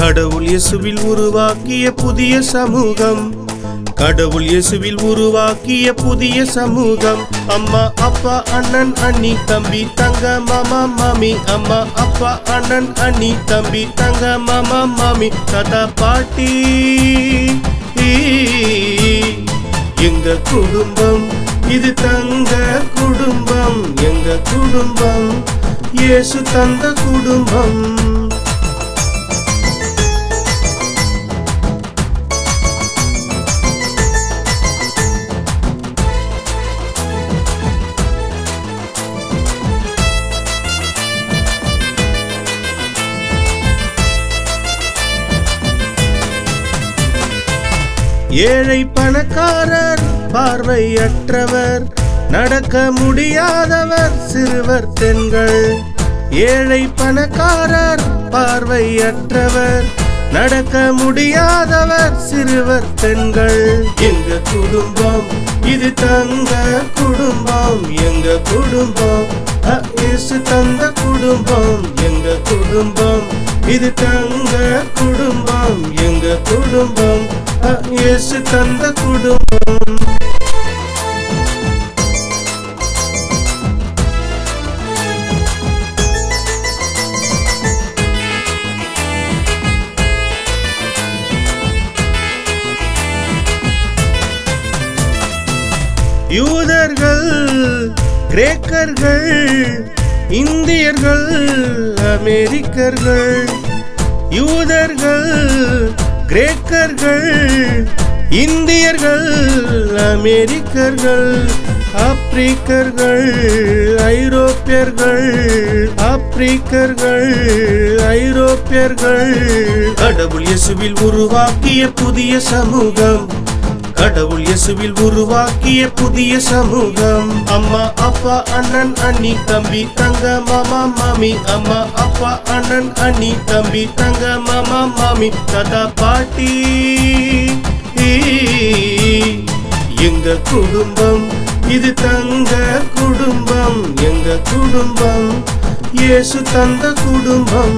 கடவுள் இயேசுவில் உருவாக்கிய புதிய சமூகம் கடவுள் இயேசுவில் உருவாக்கிய புதிய சமூகம் அம்மா அப்பா அண்ணன் அண்ணி தம்பி தங்க மாமா மாமி அம்மா அப்பா அண்ணன் அண்ணி தம்பி தங்க மாமா மாமி தாத்தா பாட்டி எங்க குடும்பம் இது தங்க குடும்பம் எங்க குடும்பம் இயேசு தந்த குடும்பம் ஏழை பணக்காரர் பார்வையற்றவர் நடக்க முடியாதவர் சிறுவர் பெண்கள் ஏழை பணக்காரர் பார்வையற்றவர் நடக்க முடியாதவர் சிறுவர் பெண்கள் எங்க குடும்பம் இது தங்க குடும்பம் எங்க குடும்பம் அ, இயேசு தந்த குடும்பம் எங்க குடும்பம் இது தங்க குடும்பம் எங்க குடும்பம் அ, இயேசு தந்த குடும்பம் யூதர்கள் கிரேக்கர்கள் இந்தியர்கள் அமெரிக்கர்கள் யூதர்கள் கிரேக்கர்கள் இந்தியர்கள் அமெரிக்கர்கள் ஆப்பிரிக்கர்கள் ஐரோப்பியர்கள் ஆப்பிரிக்கர்கள் ஐரோப்பியர்கள் கடவுள் இயேசுவில் உருவாக்கிய புதிய சமூகம் கடவுள் இயேசுவில் உருவாக்கிய புதிய சமூகம் அம்மா அப்பா அண்ணன் அண்ணி தம்பி தங்க மாமா மாமி அம்மா அப்பா அண்ணன் அண்ணி தம்பி தங்க மாமா மாமி தாத்தா பாட்டி எங்க குடும்பம் இது தங்க குடும்பம் எங்க குடும்பம் இயேசு தந்த குடும்பம்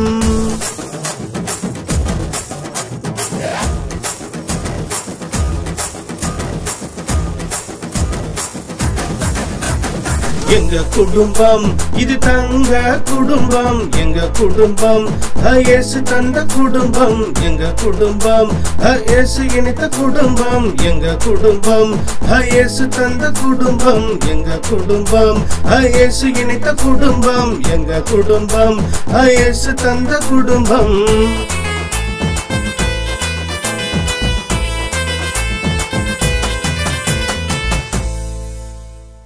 எங்க குடும்பம் இது தங்க குடும்பம் எங்க குடும்பம் இயேசு தந்த குடும்பம் எங்க குடும்பம் இயேசு இணைத்த குடும்பம் எங்க குடும்பம் இயேசு தந்த குடும்பம் எங்க குடும்பம் இயேசு இணைத்த குடும்பம் எங்க குடும்பம் இயேசு தந்த குடும்பம்